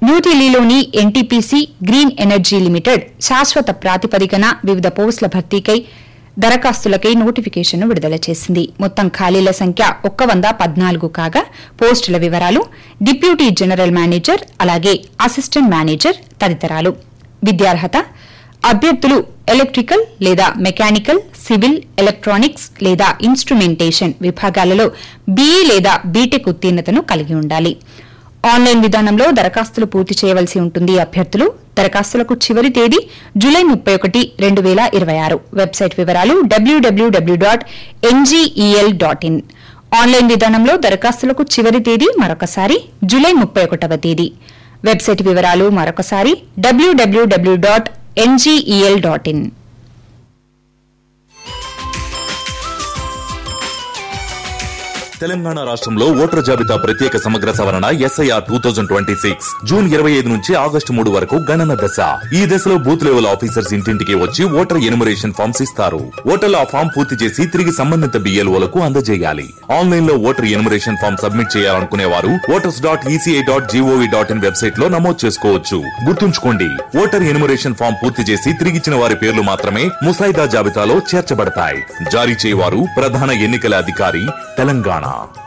న్యూఢిల్లీలోని NTPC green energy limited శాశ్వత ప్రాతిపదికన వివిధ పోస్టుల భర్తీకై దరఖాస్తులకై నోటిఫికేషన్ను విడుదల చేసింది మొత్తం ఖాళీల సంఖ్య ఒక్క వంద పద్నాలుగు కాగా పోస్టుల వివరాలు డిప్యూటీ జనరల్ మేనేజర్ అలాగే అసిస్టెంట్ మేనేజర్ తదితరాలు విద్యార్హత అభ్యర్థులు ఎలక్ట్రికల్ లేదా మెకానికల్ సివిల్ ఎలక్ట్రానిక్స్ లేదా ఇన్స్ట్రుమెంటేషన్ విభాగాలలో బీఈ లేదా బీటెక్ ఉత్తీర్ణతను కలిగి ఉండాలి ఆన్లైన్ విధానంలో దరఖాస్తులు పూర్తి చేయవలసి ఉంటుంది అభ్యర్థులు దరఖాస్తులకు చివరి తేదీ జూలై ముప్పై ఒకటి రెండు వేల ఇరవై ఆరు వెబ్సైట్ వివరాలు W W W dot NGEL dot in online విధానంలో దరఖాస్తులకు చివరి తేదీ మరొకసారి జూలై ముప్పై ఒకటవ తేదీ వెబ్సైట్ వివరాలు మరొకసారి W W W dot NGEL dot in Telangana రాష్ట్రంలో ఓటర్ జాబితా ప్రత్యేక సమగ్ర సవరణ SIR two thousand twenty six June ఇరవై ఐదు నుంచి ఆగస్టు మూడు వరకు గణన దశ ఈ దశలో బూత్ లెవెల్ ఆఫీసర్స్ ఇంటింటికి వచ్చి ఓటర్ ఎనుమరేషన్ ఫామ్స్ ఇస్తారు ఓటర్లు ఆ ఫామ్ పూర్తి చేసి తిరిగి సంబంధిత బిఎల్ఓలకు అందజేయాలి ఆన్లైన్ లో ఓటర్ ఎనుమరేషన్ ఫామ్ సబ్మిట్ చేయాలనుకునే వారు voters dot ECI dot GOV dot in website లో నమోదు చేసుకోవచ్చు గుర్తుంచుకోండి ఓటర్ ఎనుమరేషన్ ఫామ్ పూర్తి చేసి తిరిగిచ్చిన వారి పేర్లు మాత్రమే ముసాయిదా జాబితాలో చేర్చబడతాయి జారీ చేయవారు ప్రధాన ఎన్నికల అధికారి తెలంగాణ